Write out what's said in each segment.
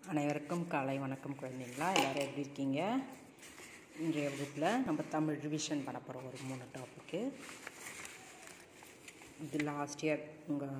அனைவருக்கும் காலை வணக்கம் குழந்தைங்களா எல்லோரும் எப்படி இருக்கீங்க இன்றைய வகுப்பில் நம்ம தமிழ் ரிவிஷன் பண்ண போகிறோம் ஒரு மூணு டாப்பிக்கு இது லாஸ்ட் இயர் உங்கள்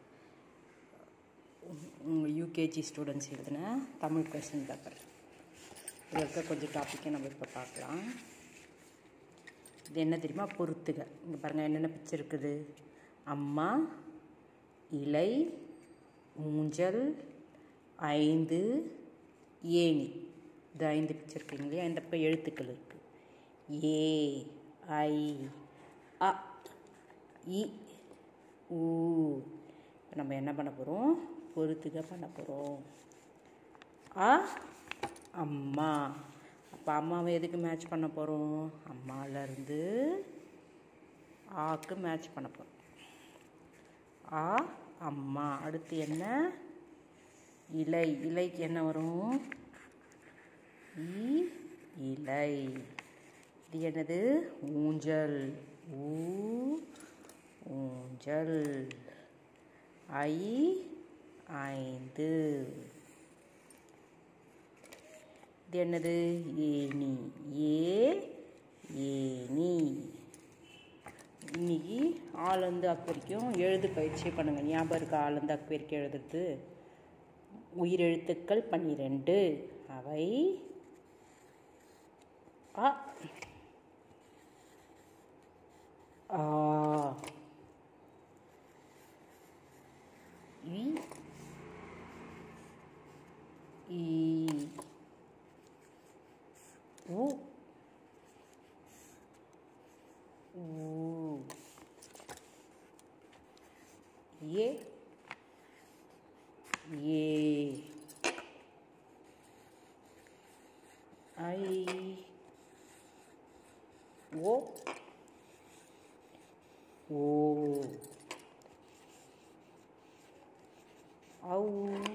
உங்கள் யூகேஜி ஸ்டூடெண்ட்ஸ் எழுதின தமிழ் கொஸ்டின் பேப்பர் இதில் இருக்க கொஞ்சம் டாப்பிக்கை நம்ம இப்போ பார்க்கலாம் இது என்ன தெரியுமா பொறுத்துக இங்கே பாருங்கள் என்னென்ன பிக்சர் இருக்குது அம்மா இலை ஊஞ்சல் ஐந்து ஏணி இது ஐந்து பிக்சர் இருக்குங்க இல்லையா இந்த பக்கம் எழுத்துக்கள் இருக்குது ஏ ஐ அ இ ஊ இப்போ நம்ம என்ன பண்ண போகிறோம் பொறுத்துக பண்ண போகிறோம் அ அம்மா அப்போ அம்மாவை எதுக்கு மேட்ச் பண்ண போகிறோம் அம்மாவிலேருந்து ஆக்கு மேட்ச் பண்ண போகிறோம் ஆ அம்மா அடுத்து என்ன இலை இலைக்கு என்ன வரும் இ இலை இது என்னது ஊஞ்சல் ஊ ஊஞ்சல் ஐ ஐந்து இது என்னது ஏணி ஏ ஏணி இன்னைக்கு ஆளுந்து அக்கு வரைக்கும் எழுது பயிற்சி பண்ணுங்கள் ஞாபகம் இருக்கா ஆளுந்து அக்கு வரைக்கும் எழுதுறது உயிரெழுத்துக்கள் பன்னிரெண்டு அவை அ ஆ இ ஈ உ ஊ ஏ ஏ ஐ ஓ ஓ ஔ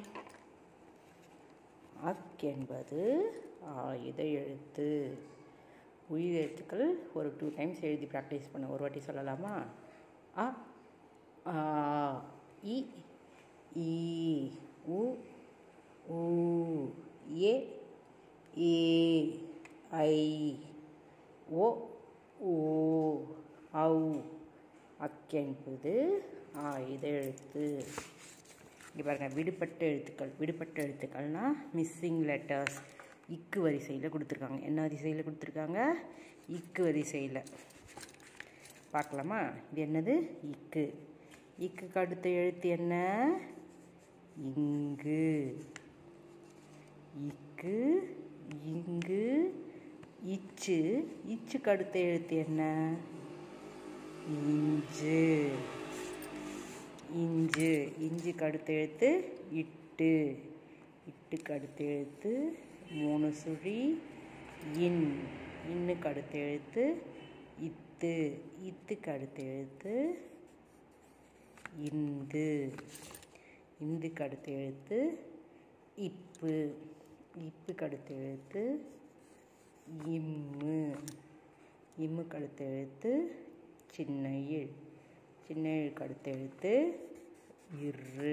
அக் என்பது ஆயுத எழுத்து உயிர் எழுத்துக்கள் ஒரு டூ டைம்ஸ் எழுதி ப்ராக்டிஸ் பண்ண ஒரு வாட்டி சொல்லலாமா அ ஆ இ ஈ உ ஊ ஏ ஏ ஐ ஓ ஓ ஔ அக் என்பது ஆயுத எழுத்து இங்கே பாருங்கள் விடுபட்ட எழுத்துக்கள் விடுபட்ட எழுத்துக்கள்னால் மிஸ்ஸிங் லெட்டர்ஸ் இக்கு வரிசையில் கொடுத்துருக்காங்க என்ன வரிசையில் கொடுத்துருக்காங்க இக்கு வரிசையில் பார்க்கலாமா இது என்னது இக்கு இக்குக்கு அடுத்த எழுத்து என்ன இங்கு இக்கு இங்கு இச்சு இச்சுக்கு அடுத்த எழுத்து என்ன இஞ்சு இஞ்சு இஞ்சுக்கு அடுத்த எழுத்து இட்டு இட்டுக்கு அடுத்த எழுத்து மூணு சுழி இன் இன்னுக்கு அடுத்த எழுத்து இத்து இத்துக்கு அடுத்த எழுத்து இந்து இந்துக்கு அடுத்த எழுத்து இப்பு இப்புக்கு அடுத்த எழுத்து இம்மு இம்முக்கு அடுத்த எழுத்து சின்ன இழ் சின்ன இழுக்கு அடுத்த எழுத்து இரு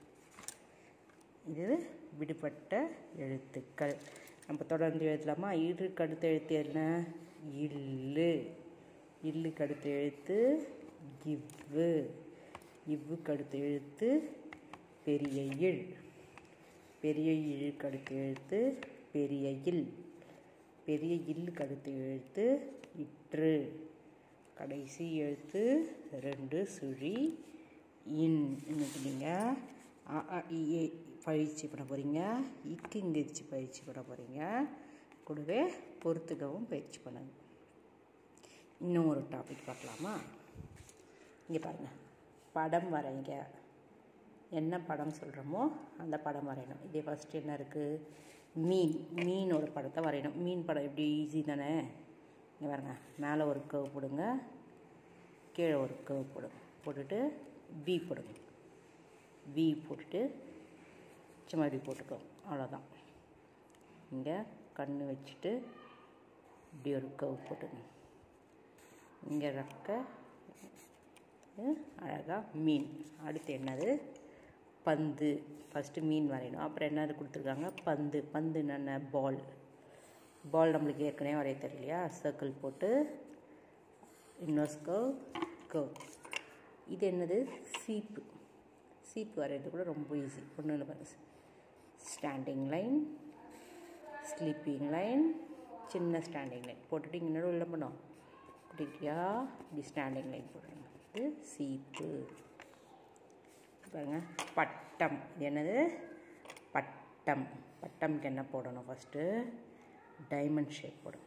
இது விடுபட்ட எழுத்துக்கள் நம்ம தொடர்ந்து எழுதலாமா இருக்கு அடுத்த எழுத்து என்ன இல்லு இல்லுக்கு அடுத்த எழுத்து இவ்வு இவ்வுக்கு அடுத்த எழுத்து பெரிய இழ் பெரிய இழுக்கு அடுத்த எழுத்து பெரிய இல் பெரிய இல்லுக்கு அடுத்த எழுத்து இற்று கடைசி எழுத்து ரெண்டு சுழி இன் இன்னைக்கு நீங்கள் அ அ இ ஏ பயிற்சி பண்ண போகிறீங்க இக்கு இங்கிருச்சி பயிற்சி பண்ண போகிறீங்க கூடவே பொறுத்துக்கவும் பயிற்சி பண்ணுங்க இன்னும் ஒரு டாபிக் பார்க்கலாமா இங்கே பாருங்கள் படம் வரைங்க என்ன படம் சொல்கிறோமோ அந்த படம் வரையணும் இதே ஃபஸ்ட்டு என்ன இருக்குது மீன் மீனோட படத்தை வரையணும் மீன் படம் எப்படி ஈஸி தானே இங்கே பாருங்க மேலே ஒரு கவ் போடுங்க கீழே ஒரு கவ் போடுங்க போட்டுட்டு வி போடுங்க வி போட்டுட்டு சும்மா இப்படி போட்டுக்கோ அவ்வளோதான் இங்கே கண் வச்சுட்டு இப்படி ஒரு கவ் போட்டுங்க இங்கே ரெக்க அழகாக மீன் அடுத்து என்னது பந்து ஃபஸ்ட்டு மீன் வரையணும் அப்புறம் என்னது கொடுத்துருக்காங்க பந்து பந்து என்னென்ன பால் பால் நம்மளுக்கு ஏற்கனவே வரைய தெரியலையா சர்க்கிள் போட்டு இன்னொரு கர்வ் கர்வ் இது என்னது சீப்பு சீப்பு வரைகிறது கூட ரொம்ப ஈஸி ஒன்று ஒன்று பாருங்க ஸ்டாண்டிங் லைன் ஸ்லீப்பிங் லைன் சின்ன ஸ்டாண்டிங் லைன் போட்டுட்டு இங்கே நடுவில் என்ன பண்ணோம் குட்டிக்கிட்டியா இப்படி ஸ்டாண்டிங் லைன் போடுறாங்க இது சீப்பு பாருங்க பட்டம் இது என்னது பட்டம் பட்டம்க்கு என்ன போடணும் ஃபஸ்ட்டு டைமண்ட் ஷேப் போடணும்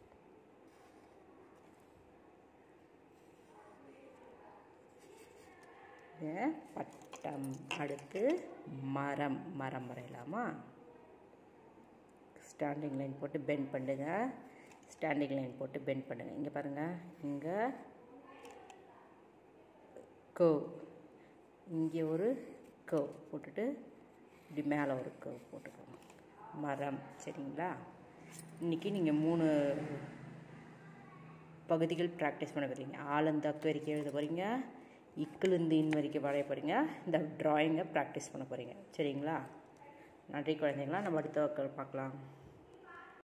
இது பட்டம் அடுத்து மரம் மரம் வரையலாமா ஸ்டாண்டிங் லைன் போட்டு பெண்ட் பண்ணுங்க ஸ்டாண்டிங் லைன் போட்டு பெண்ட் பண்ணுங்க இங்கே பாருங்கள் இங்கே கர்வ் இங்கே ஒரு கர்வ் போட்டுட்டு இப்படி மேலே ஒரு கர்வ் போட்டுக்கோங்க மரம் சரிங்களா இன்றைக்கி நீங்கள் மூணு பகுதிகள் ப்ராக்டிஸ் பண்ண போகிறீங்க ஆளுந்து அக்கு வரைக்கும் எழுத போகிறீங்க இக்கிலிருந்து இன் வரைக்கும் வரைய போகிறீங்க இந்த ட்ராயிங்கை ப்ராக்டிஸ் பண்ண போகிறீங்க சரிங்களா நன்றி குழந்தைங்களா நம்ம அடுத்த பார்க்கலாம்